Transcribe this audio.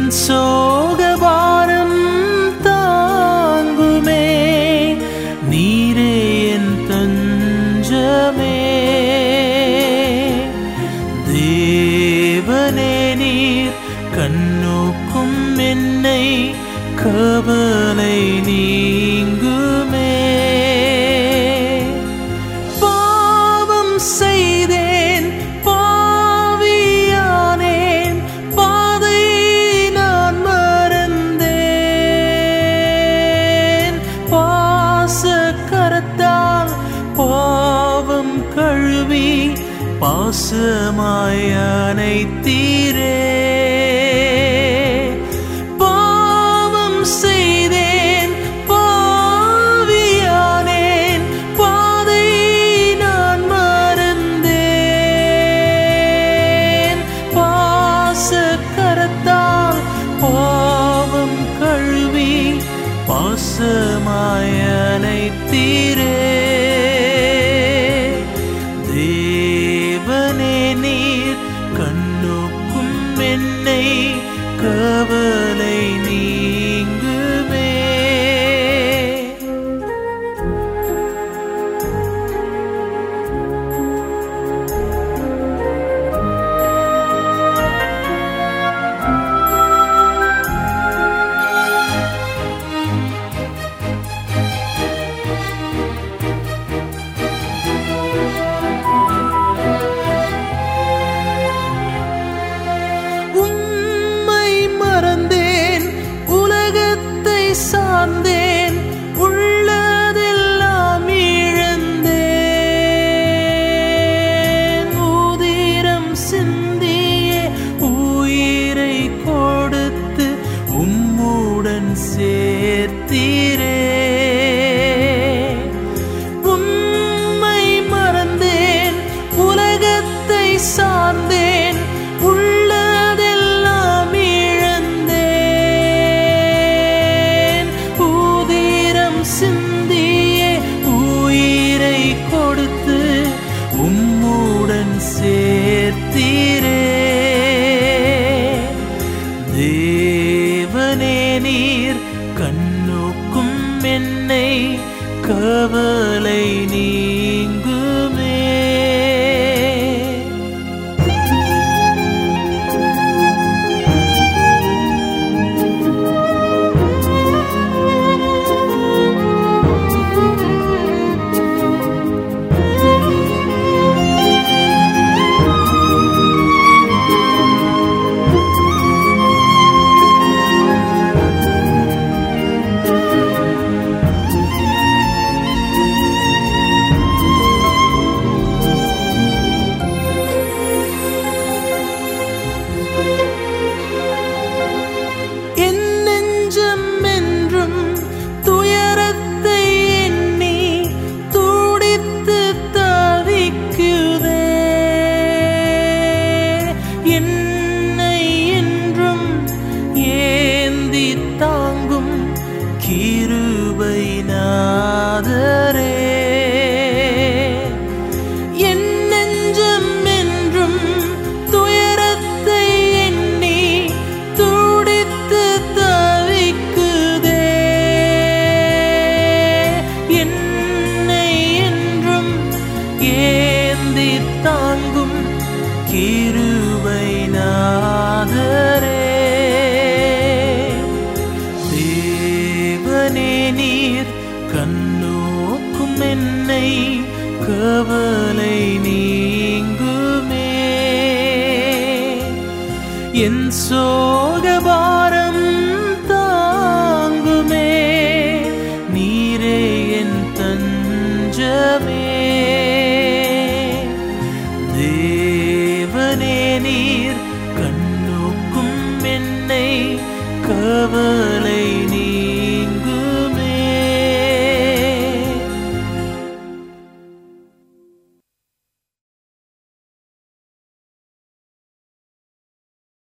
சோகபாரம் தாங்குமே நீரே என் தஞ்சமே தேவனே நீர் கண்ணோக்கும் என்னை கவலை நீங்குமே பாவம் செய்தேன் பாவியானேன் பாதை நான் மறந்தேன் பாச கரத்தால் பாவம் கழுவி பாசமாய் அனைத்தீரே பாவம் செய்தேன் பாவியானேன் பாதை நான் மறந்தேன் பாச கரத்தால் பாவம் கழுவி பாசமாயனை தீரே தேவனே நீர் கண்ணுக்கும் என்னை கவலை நீங்குமே உம்மை மறந்தேன் உலகத்தை சார்ந்தேன் உள்ளதெல்லாம் இழந்தேன் ஊதிரம் சிந்தியே உயிரை கொடுத்து உம்முடன் சேர்த்தீரே உம்மை மறந்தேன் உலகத்தை சார்ந்தேன் உள்ளதெல்லாம் இழந்தேன் ஊதிரம் சிந்தியே உயிரை கொடுத்து உம்முடன் சேர்த்தீரே தேவனே நீர் கண்ணோக்கும் என்னை கவலை நீங்குமே என் நெஞ்சம் என்றும் துயரத்தை எண்ணி துடித்து தவிக்குதே என்னை என்றும் ஏந்தி தாங்கும் கிருபை நாதரே என் நெஞ்சம் என்றும் துயரத்தை எண்ணி துடித்து தவிக்குதே என்னை என்றும் ஏந்தி தாங்கும் கிருபை நாதரே தேவனே நீர் கண்ணோக்கும் என்னை கவலை நீங்குமே என் சோகபாரம் தாங்குமே நீரே என் தஞ்சமே தேவனே நீர் கண்ணோக்கும் என்னை கவலை